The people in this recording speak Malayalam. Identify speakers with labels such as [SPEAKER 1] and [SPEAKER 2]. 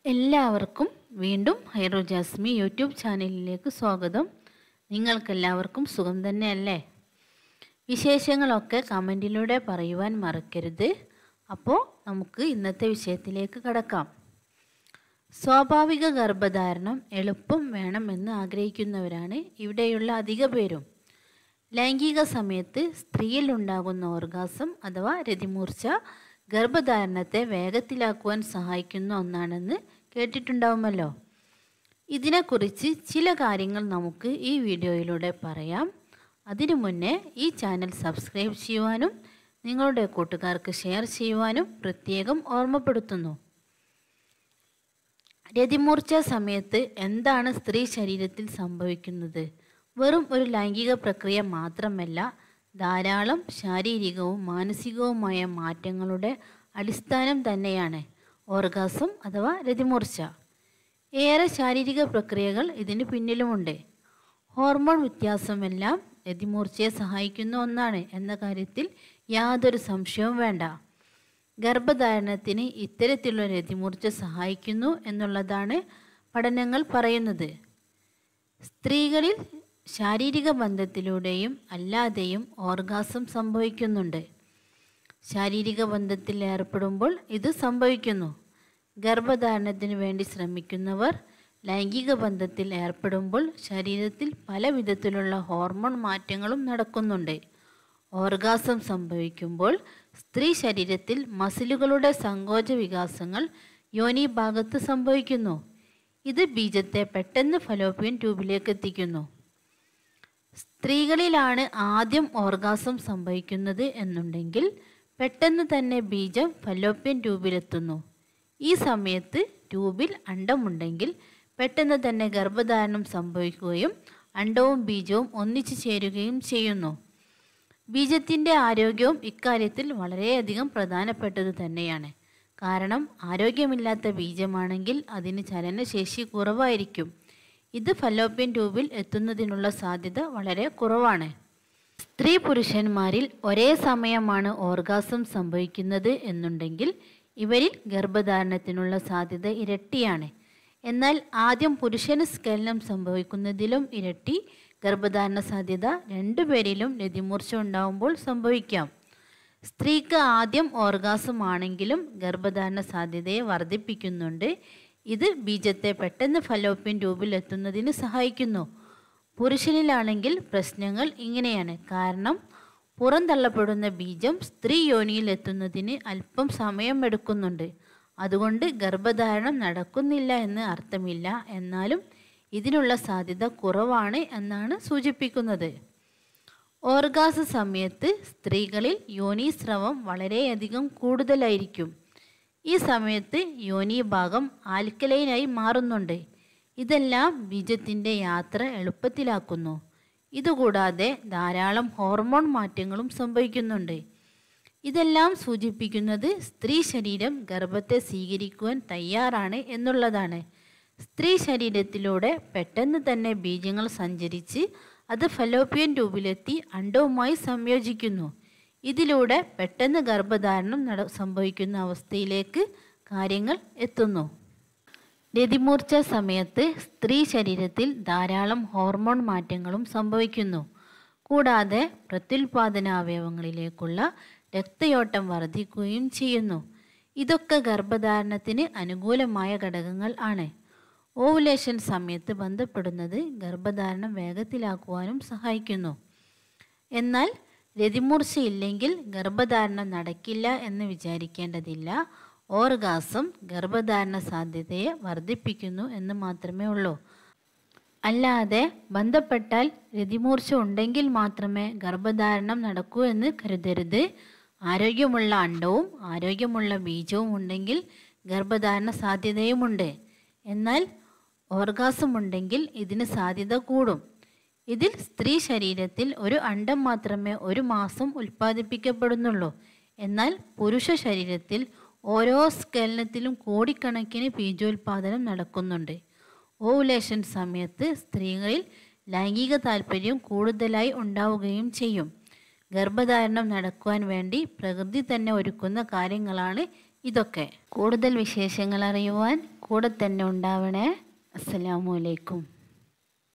[SPEAKER 1] എല്ലാവർക്കും വീണ്ടും ഹൈറോ ജാസ്മി യൂട്യൂബ് ചാനലിലേക്ക് സ്വാഗതം നിങ്ങൾക്കെല്ലാവർക്കും സുഖം തന്നെയല്ലേ വിശേഷങ്ങളൊക്കെ കമൻറ്റിലൂടെ പറയുവാൻ മറക്കരുത് അപ്പോൾ നമുക്ക് ഇന്നത്തെ വിഷയത്തിലേക്ക് കടക്കാം സ്വാഭാവിക ഗർഭധാരണം എളുപ്പം വേണമെന്ന് ആഗ്രഹിക്കുന്നവരാണ് ഇവിടെയുള്ള അധിക പേരും ലൈംഗിക സമയത്ത് സ്ത്രീയിൽ ഉണ്ടാകുന്ന ഓർഗാസം അഥവാ രതിമൂർച്ച ഗർഭധാരണത്തെ വേഗത്തിലാക്കുവാൻ സഹായിക്കുന്ന ഒന്നാണെന്ന് കേട്ടിട്ടുണ്ടാവുമല്ലോ ഇതിനെക്കുറിച്ച് ചില കാര്യങ്ങൾ നമുക്ക് ഈ വീഡിയോയിലൂടെ പറയാം അതിനു മുന്നേ ഈ ചാനൽ സബ്സ്ക്രൈബ് ചെയ്യുവാനും നിങ്ങളുടെ കൂട്ടുകാർക്ക് ഷെയർ ചെയ്യുവാനും പ്രത്യേകം ഓർമ്മപ്പെടുത്തുന്നു രതിമൂർച്ച സമയത്ത് എന്താണ് സ്ത്രീ ശരീരത്തിൽ സംഭവിക്കുന്നത് വെറും ഒരു ലൈംഗിക പ്രക്രിയ മാത്രമല്ല ധാരാളം ശാരീരികവും മാനസികവുമായ മാറ്റങ്ങളുടെ അടിസ്ഥാനം തന്നെയാണ് ഓർഗാസം അഥവാ രതിമൂർച്ച ഏറെ ശാരീരിക പ്രക്രിയകൾ ഇതിന് പിന്നിലുമുണ്ട് ഹോർമോൺ വ്യത്യാസമെല്ലാം രതിമൂർച്ചയെ സഹായിക്കുന്ന ഒന്നാണ് എന്ന കാര്യത്തിൽ യാതൊരു സംശയവും വേണ്ട ഗർഭധാരണത്തിന് ഇത്തരത്തിലുള്ള രതിമൂർച്ച സഹായിക്കുന്നു എന്നുള്ളതാണ് പഠനങ്ങൾ പറയുന്നത് സ്ത്രീകളിൽ ശാരീരിക ബന്ധത്തിലൂടെയും അല്ലാതെയും ഓർഗാസം സംഭവിക്കുന്നുണ്ട് ശാരീരിക ബന്ധത്തിൽ ഏർപ്പെടുമ്പോൾ ഇത് സംഭവിക്കുന്നു ഗർഭധാരണത്തിന് വേണ്ടി ശ്രമിക്കുന്നവർ ലൈംഗിക ബന്ധത്തിൽ ഏർപ്പെടുമ്പോൾ ശരീരത്തിൽ പല വിധത്തിലുള്ള ഹോർമോൺ മാറ്റങ്ങളും നടക്കുന്നുണ്ട് ഓർഗാസം സംഭവിക്കുമ്പോൾ സ്ത്രീ ശരീരത്തിൽ മസിലുകളുടെ സങ്കോച വികാസങ്ങൾ യോനി ഭാഗത്ത് സംഭവിക്കുന്നു ഇത് ബീജത്തെ പെട്ടെന്ന് ഫലോപ്പിയൻ ട്യൂബിലേക്ക് എത്തിക്കുന്നു സ്ത്രീകളിലാണ് ആദ്യം ഓർഗാസം സംഭവിക്കുന്നത് എന്നുണ്ടെങ്കിൽ പെട്ടെന്ന് തന്നെ ബീജം ഫലോപ്യൻ ട്യൂബിലെത്തുന്നു ഈ സമയത്ത് ട്യൂബിൽ അണ്ടമുണ്ടെങ്കിൽ പെട്ടെന്ന് തന്നെ ഗർഭധാരണം സംഭവിക്കുകയും അണ്ടവും ബീജവും ഒന്നിച്ചു ചേരുകയും ചെയ്യുന്നു ബീജത്തിൻ്റെ ആരോഗ്യവും ഇക്കാര്യത്തിൽ വളരെയധികം പ്രധാനപ്പെട്ടത് തന്നെയാണ് കാരണം ആരോഗ്യമില്ലാത്ത ബീജമാണെങ്കിൽ അതിന് ചലനശേഷി കുറവായിരിക്കും ഇത് ഫലോപ്യൻ ട്യൂബിൽ എത്തുന്നതിനുള്ള സാധ്യത വളരെ കുറവാണ് സ്ത്രീ പുരുഷന്മാരിൽ ഒരേ സമയമാണ് ഓർഗാസം സംഭവിക്കുന്നത് എന്നുണ്ടെങ്കിൽ ഇവരിൽ ഗർഭധാരണത്തിനുള്ള സാധ്യത ഇരട്ടിയാണ് എന്നാൽ ആദ്യം പുരുഷന് സ്ഖലനം സംഭവിക്കുന്നതിലും ഇരട്ടി ഗർഭധാരണ സാധ്യത രണ്ടുപേരിലും രതിമൂർച്ച ഉണ്ടാവുമ്പോൾ സംഭവിക്കാം സ്ത്രീക്ക് ആദ്യം ഓർഗാസം ആണെങ്കിലും ഗർഭധാരണ സാധ്യതയെ വർദ്ധിപ്പിക്കുന്നുണ്ട് ഇത് ബീജത്തെ പെട്ടെന്ന് ഫലോപ്യൻ ട്യൂബിൽ എത്തുന്നതിന് സഹായിക്കുന്നു പുരുഷനിലാണെങ്കിൽ പ്രശ്നങ്ങൾ ഇങ്ങനെയാണ് കാരണം പുറന്തള്ളപ്പെടുന്ന ബീജം സ്ത്രീ യോനിയിൽ എത്തുന്നതിന് അല്പം സമയം എടുക്കുന്നുണ്ട് അതുകൊണ്ട് ഗർഭധാരണം നടക്കുന്നില്ല എന്ന് അർത്ഥമില്ല എന്നാലും ഇതിനുള്ള സാധ്യത കുറവാണ് എന്നാണ് സൂചിപ്പിക്കുന്നത് ഓർഗാസ സമയത്ത് സ്ത്രീകളിൽ യോനീസ്രവം വളരെയധികം കൂടുതലായിരിക്കും ഈ സമയത്ത് യോനി ഭാഗം ആൽക്കലൈനായി മാറുന്നുണ്ട് ഇതെല്ലാം ബീജത്തിൻ്റെ യാത്ര എളുപ്പത്തിലാക്കുന്നു ഇതുകൂടാതെ ധാരാളം ഹോർമോൺ മാറ്റങ്ങളും സംഭവിക്കുന്നുണ്ട് ഇതെല്ലാം സൂചിപ്പിക്കുന്നത് സ്ത്രീ ശരീരം ഗർഭത്തെ സ്വീകരിക്കുവാൻ തയ്യാറാണ് എന്നുള്ളതാണ് സ്ത്രീ ശരീരത്തിലൂടെ പെട്ടെന്ന് തന്നെ ബീജങ്ങൾ സഞ്ചരിച്ച് അത് ഫലോപ്പിയൻ ട്യൂബിലെത്തി അണ്ടവുമായി സംയോജിക്കുന്നു ഇതിലൂടെ പെട്ടെന്ന് ഗർഭധാരണം നട സംഭവിക്കുന്ന അവസ്ഥയിലേക്ക് കാര്യങ്ങൾ എത്തുന്നു രതിമൂർച്ച സമയത്ത് സ്ത്രീ ശരീരത്തിൽ ധാരാളം ഹോർമോൺ മാറ്റങ്ങളും സംഭവിക്കുന്നു കൂടാതെ പ്രത്യുൽപാദനാവയവങ്ങളിലേക്കുള്ള രക്തയോട്ടം വർദ്ധിക്കുകയും ചെയ്യുന്നു ഇതൊക്കെ ഗർഭധാരണത്തിന് അനുകൂലമായ ഘടകങ്ങൾ ആണ് ഓവുലേഷൻ സമയത്ത് ബന്ധപ്പെടുന്നത് ഗർഭധാരണം വേഗത്തിലാക്കുവാനും സഹായിക്കുന്നു എന്നാൽ രതിമൂർച്ചയില്ലെങ്കിൽ ഗർഭധാരണം നടക്കില്ല എന്ന് വിചാരിക്കേണ്ടതില്ല ഓർഗാസം ഗർഭധാരണ സാധ്യതയെ വർദ്ധിപ്പിക്കുന്നു എന്ന് മാത്രമേ ഉള്ളൂ അല്ലാതെ ബന്ധപ്പെട്ടാൽ രതിമൂർച്ച ഉണ്ടെങ്കിൽ മാത്രമേ ഗർഭധാരണം നടക്കൂ എന്ന് കരുതരുത് ആരോഗ്യമുള്ള അണ്ടവും ആരോഗ്യമുള്ള ബീജവും ഉണ്ടെങ്കിൽ ഗർഭധാരണ സാധ്യതയുമുണ്ട് എന്നാൽ ഓർഗാസം ഉണ്ടെങ്കിൽ ഇതിന് സാധ്യത കൂടും ഇതിൽ സ്ത്രീ ശരീരത്തിൽ ഒരു അണ്ടം മാത്രമേ ഒരു മാസം ഉൽപ്പാദിപ്പിക്കപ്പെടുന്നുള്ളൂ എന്നാൽ പുരുഷ ശരീരത്തിൽ ഓരോ സ്കലനത്തിലും കോടിക്കണക്കിന് ബീജോൽപാദനം നടക്കുന്നുണ്ട് ഓവുലേഷൻ സമയത്ത് സ്ത്രീകളിൽ ലൈംഗിക താല്പര്യം കൂടുതലായി ഉണ്ടാവുകയും ചെയ്യും ഗർഭധാരണം നടക്കുവാൻ വേണ്ടി പ്രകൃതി തന്നെ ഒരുക്കുന്ന കാര്യങ്ങളാണ് ഇതൊക്കെ കൂടുതൽ വിശേഷങ്ങൾ അറിയുവാൻ കൂടെ തന്നെ ഉണ്ടാവണേ അസ്സലാമു അലൈക്കും